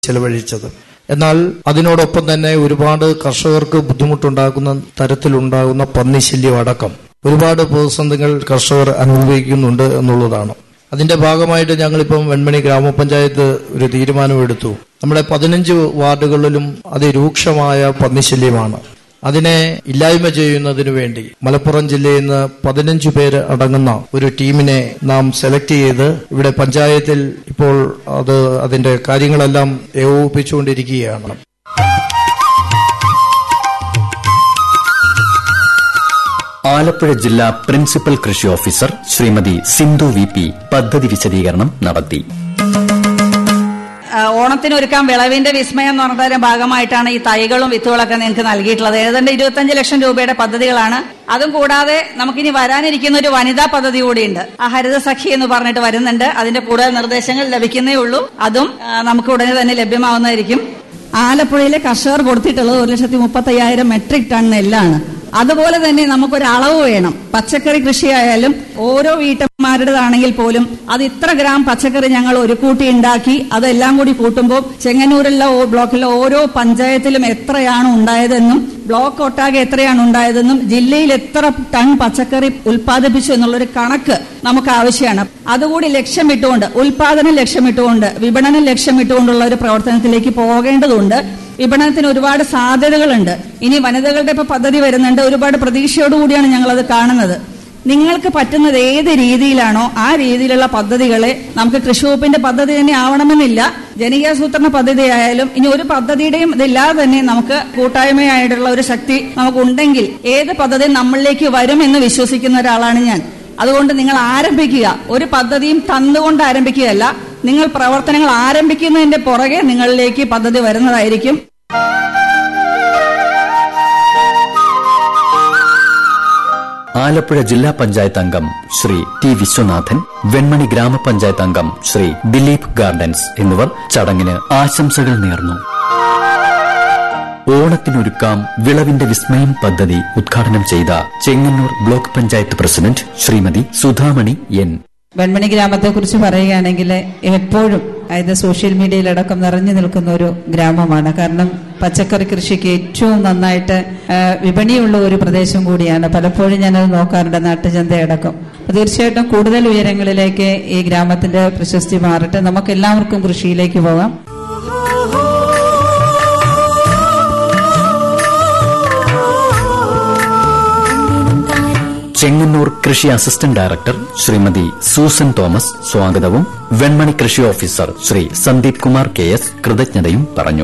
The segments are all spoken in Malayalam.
ചെലവഴിച്ചത് എന്നാൽ അതിനോടൊപ്പം തന്നെ ഒരുപാട് കർഷകർക്ക് ബുദ്ധിമുട്ടുണ്ടാക്കുന്ന തരത്തിലുണ്ടാകുന്ന പന്നിശല്യം അടക്കം ഒരുപാട് പ്രതിസന്ധികൾ കർഷകർ അനുഭവിക്കുന്നുണ്ട് എന്നുള്ളതാണ് അതിന്റെ ഭാഗമായിട്ട് ഞങ്ങളിപ്പം വെൺമണി ഗ്രാമപഞ്ചായത്ത് ഒരു തീരുമാനമെടുത്തു നമ്മുടെ പതിനഞ്ച് വാർഡുകളിലും അതിരൂക്ഷമായ പന്നിശല്യമാണ് അതിനെ ഇല്ലായ്മ ചെയ്യുന്നതിനു വേണ്ടി മലപ്പുറം ജില്ലയിൽ നിന്ന് പതിനഞ്ചു പേര് അടങ്ങുന്ന ഒരു ടീമിനെ നാം സെലക്ട് ചെയ്ത് ഇവിടെ പഞ്ചായത്തിൽ ഇപ്പോൾ അത് അതിന്റെ കാര്യങ്ങളെല്ലാം ഏകോപിപ്പിച്ചുകൊണ്ടിരിക്കുകയാണ് ആലപ്പുഴ ജില്ലാ പ്രിൻസിപ്പൽ കൃഷി officer Shrimati Sindhu V P പദ്ധതി വിശദീകരണം നടത്തി ആ, ഓണത്തിന് ഒരുക്കാൻ വിളവിന്റെ വിസ്മയം എന്ന് പറഞ്ഞതിന്റെ ഭാഗമായിട്ടാണ് ഈ തൈകളും വിത്തുകളൊക്കെ നിങ്ങൾക്ക് നൽകിയിട്ടുള്ളത് ഏതാണ്ട് ഇരുപത്തഞ്ച് ലക്ഷം രൂപയുടെ പദ്ധതികളാണ് അതും കൂടാതെ നമുക്കിനി വരാനിരിക്കുന്ന ഒരു വനിതാ പദ്ധതി കൂടിയുണ്ട് ആ ഹരിത സഖി എന്ന് പറഞ്ഞിട്ട് വരുന്നുണ്ട് അതിന്റെ കൂടുതൽ നിർദ്ദേശങ്ങൾ ലഭിക്കുന്നേ ഉള്ളൂ അതും ആ, നമുക്ക് ഉടനെ തന്നെ ലഭ്യമാവുന്നതായിരിക്കും ആലപ്പുഴയിലെ കർഷകർ കൊടുത്തിട്ടുള്ളത് ഒരു ലക്ഷത്തി മുപ്പത്തി അയ്യായിരം മെട്രിക് ടൺ നെല്ലാണ് അതുപോലെ തന്നെ നമുക്കൊരു അളവ് വേണം പച്ചക്കറി കൃഷിയായാലും ഓരോ വീട്ടമ്മമാരുടേതാണെങ്കിൽ പോലും അത് ഇത്ര ഗ്രാം പച്ചക്കറി ഞങ്ങൾ ഒരു കൂട്ടി ഉണ്ടാക്കി അതെല്ലാം കൂടി കൂട്ടുമ്പോൾ ചെങ്ങന്നൂരിലെ ഓ- ബ്ലോക്കിലെ ഓരോ പഞ്ചായത്തിലും എത്രയാണ് ഉണ്ടായതെന്നും ബ്ലോക്ക് ഒട്ടാകെ എത്രയാണ് ഉണ്ടായതെന്നും ജില്ലയിൽ എത്ര ടൺ പച്ചക്കറി ഉൽപ്പാദിപ്പിച്ചു എന്നുള്ളൊരു കണക്ക് നമുക്ക് ആവശ്യമാണ് അതുകൂടി ലക്ഷ്യമിട്ടുകൊണ്ട് ഉൽപാദനം ലക്ഷ്യമിട്ടുകൊണ്ട് വിപണനം ലക്ഷ്യമിട്ടുകൊണ്ടുള്ള ഒരു പ്രവർത്തനത്തിലേക്ക് പോകേണ്ടതുണ്ട് വിപണനത്തിന് ഒരുപാട് സാധ്യതകളുണ്ട് ഇനി വനിതകളുടെ ഇപ്പൊ പദ്ധതി വരുന്നുണ്ട് ഒരുപാട് പ്രതീക്ഷയോടുകൂടിയാണ് ഞങ്ങൾ അത് കാണുന്നത് നിങ്ങൾക്ക് പറ്റുന്നത് ഏത് രീതിയിലാണോ ആ രീതിയിലുള്ള പദ്ധതികളെ നമുക്ക് കൃഷി വകുപ്പിന്റെ പദ്ധതി തന്നെ ആവണമെന്നില്ല ജനകീയാസൂത്രണ പദ്ധതി ആയാലും ഇനി ഒരു പദ്ധതിയുടെയും ഇതില്ലാതെ തന്നെ നമുക്ക് കൂട്ടായ്മയായിട്ടുള്ള ഒരു ശക്തി നമുക്കുണ്ടെങ്കിൽ ഏത് പദ്ധതി നമ്മളിലേക്ക് വരും എന്ന് വിശ്വസിക്കുന്ന ഒരാളാണ് ഞാൻ അതുകൊണ്ട് നിങ്ങൾ ആരംഭിക്കുക ഒരു പദ്ധതിയും തന്നുകൊണ്ട് ആരംഭിക്കുകയല്ല നിങ്ങൾ പ്രവർത്തനങ്ങൾ ആരംഭിക്കുന്നതിന്റെ പുറകെ നിങ്ങളിലേക്ക് പദ്ധതി വരുന്നതായിരിക്കും ആലപ്പുഴ ജില്ലാ പഞ്ചായത്ത് അംഗം ശ്രീ ടി വിശ്വനാഥൻ വെൺമണി ഗ്രാമപഞ്ചായത്ത് അംഗം ശ്രീ ദിലീപ് ഗാർഡൻസ് എന്നിവർ ചടങ്ങിന് ആശംസകൾ നേർന്നു ഓണത്തിനൊരുക്കാം വിളവിന്റെ വിസ്മയം പദ്ധതി ഉദ്ഘാടനം ചെയ്ത Chengannur block panchayat president Shrimati Sudhamani N Venmani ഗ്രാമത്തെക്കുറിച്ച് പറയുകയാണെങ്കിൽ എപ്പോഴും അതായത് സോഷ്യൽ മീഡിയയിലടക്കം നിറഞ്ഞു നിൽക്കുന്ന ഒരു ഗ്രാമമാണ് കാരണം പച്ചക്കറി കൃഷിക്ക് ഏറ്റവും നന്നായിട്ട് ആ, വിപണിയുള്ള ഒരു പ്രദേശം കൂടിയാണ് പലപ്പോഴും ഞാനത് നോക്കാറുണ്ട് നാട്ടുചന്തയടക്കം അപ്പൊ തീർച്ചയായിട്ടും കൂടുതൽ ഉയരങ്ങളിലേക്ക് ഈ ഗ്രാമത്തിന്റെ പ്രശസ്തി മാറട്ടെ നമുക്ക് എല്ലാവർക്കും കൃഷിയിലേക്ക് പോകാം ചെങ്ങന്നൂർ കൃഷി assistant director Shrimati Susan Thomas സ്വാഗതവും വെൺമണി കൃഷി officer Shri Sandeep Kumar K S കൃതജ്ഞതയും പറഞ്ഞു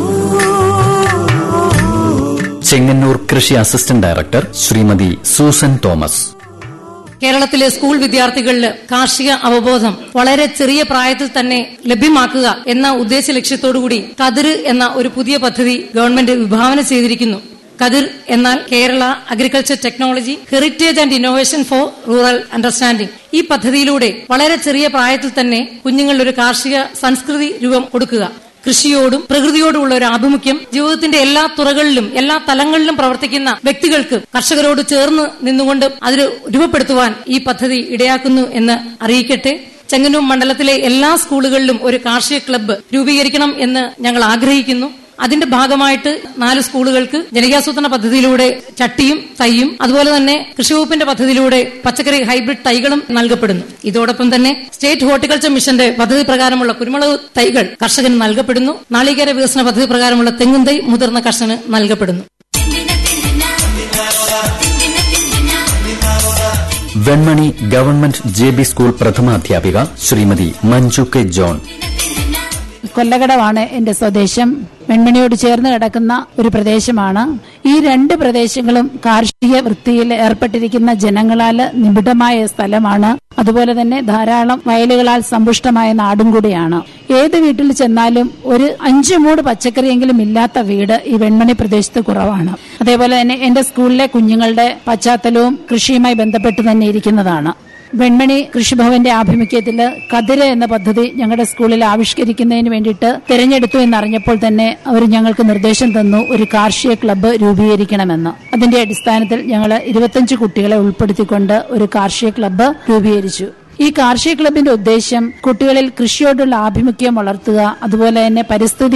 ചെങ്ങന്നൂർ കൃഷി assistant director Shrimati Susan Thomas കേരളത്തിലെ സ്കൂൾ വിദ്യാർത്ഥികളിൽ കാർഷിക അവബോധം വളരെ ചെറിയ പ്രായത്തിൽ തന്നെ ലഭ്യമാക്കുക എന്ന ഉദ്ദേശ ലക്ഷ്യത്തോടുകൂടി കതിര് എന്ന ഒരു പുതിയ പദ്ധതി ഗവൺമെന്റ് വിഭാവന ചെയ്തിരിക്കുന്നു കതിർ എന്നാൽ Kerala agriculture technology heritage and innovation for rural understanding ഈ പദ്ധതിയിലൂടെ വളരെ ചെറിയ പ്രായത്തിൽ തന്നെ കുഞ്ഞുങ്ങളിൽ ഒരു കാർഷിക സംസ്കൃതി രൂപം കൊടുക്കുക കൃഷിയോടും പ്രകൃതിയോടുമുള്ള ഒരു ആഭിമുഖ്യം ജീവിതത്തിന്റെ എല്ലാ തുറകളിലും എല്ലാ തലങ്ങളിലും പ്രവർത്തിക്കുന്ന വ്യക്തികൾക്ക് കർഷകരോട് ചേർന്ന് നിന്നുകൊണ്ട് അത് രൂപപ്പെടുത്തുവാൻ ഈ പദ്ധതി ഇടയാക്കുന്നു എന്ന് അറിയിക്കട്ടെ ചെങ്ങന്നൂർ മണ്ഡലത്തിലെ എല്ലാ സ്കൂളുകളിലും ഒരു കാർഷിക ക്ലബ്ബ് രൂപീകരിക്കണം എന്ന് ഞങ്ങൾ ആഗ്രഹിക്കുന്നു അതിന്റെ ഭാഗമായിട്ട് നാല് സ്കൂളുകൾക്ക് ജനകീയാസൂത്രണ പദ്ധതിയിലൂടെ ചട്ടിയും തൈയും അതുപോലെ തന്നെ കൃഷിവകുപ്പിന്റെ പദ്ധതിയിലൂടെ പച്ചക്കറി ഹൈബ്രിഡ് തൈകളും നൽകപ്പെടുന്നു ഇതോടൊപ്പം തന്നെ സ്റ്റേറ്റ് ഹോർട്ടിക്കൾച്ചർ മിഷന്റെ പദ്ധതി പ്രകാരമുള്ള കുരുമുളക് തൈകൾ കർഷകന് നൽകപ്പെടുന്നു നാളികേര വികസന പദ്ധതി പ്രകാരമുള്ള തെങ്ങും തൈ മുതിർന്ന കർഷകന് നൽകപ്പെടുന്നു Venmani government J B school പ്രഥമാധ്യാപിക ശ്രീമതി മഞ്ജു കെ ജോൺ കൊല്ലകടവാണ് എന്റെ സ്വദേശം വെൺമണിയോട് ചേർന്ന് കിടക്കുന്ന ഒരു പ്രദേശമാണ് ഈ രണ്ട് പ്രദേശങ്ങളും കാർഷിക വൃത്തിയിൽ ഏർപ്പെട്ടിരിക്കുന്ന ജനങ്ങളാൽ നിബിഡമായ സ്ഥലമാണ് അതുപോലെ തന്നെ ധാരാളം വയലുകളാൽ സമ്പുഷ്ടമായ നാടും കൂടിയാണ് ഏത് വീട്ടിൽ ചെന്നാലും ഒരു അഞ്ചു മൂട് പച്ചക്കറിയെങ്കിലും ഇല്ലാത്ത വീട് ഈ വെൺമണി പ്രദേശത്ത് കുറവാണ് അതേപോലെ തന്നെ എന്റെ സ്കൂളിലെ കുഞ്ഞുങ്ങളുടെ പശ്ചാത്തലവും കൃഷിയുമായി ബന്ധപ്പെട്ട് തന്നെ ഇരിക്കുന്നതാണ് വെൺമണി കൃഷിഭവന്റെ ആഭിമുഖ്യത്തിൽ കതിര എന്ന പദ്ധതി ഞങ്ങളുടെ സ്കൂളിൽ ആവിഷ്കരിക്കുന്നതിന് വേണ്ടിയിട്ട് തിരഞ്ഞെടുത്തു എന്നറിഞ്ഞപ്പോൾ തന്നെ അവർ ഞങ്ങൾക്ക് നിർദ്ദേശം തന്നു ഒരു കാർഷിക ക്ലബ്ബ് രൂപീകരിക്കണമെന്ന് അതിന്റെ അടിസ്ഥാനത്തിൽ ഞങ്ങൾ ഇരുപത്തഞ്ച് കുട്ടികളെ ഉൾപ്പെടുത്തിക്കൊണ്ട് ഒരു കാർഷിക ക്ലബ്ബ് രൂപീകരിച്ചു ഈ കാർഷിക ക്ലബിന്റെ ഉദ്ദേശം കുട്ടികളിൽ കൃഷിയോടുള്ള ആഭിമുഖ്യം വളർത്തുക അതുപോലെ തന്നെ പരിസ്ഥിതി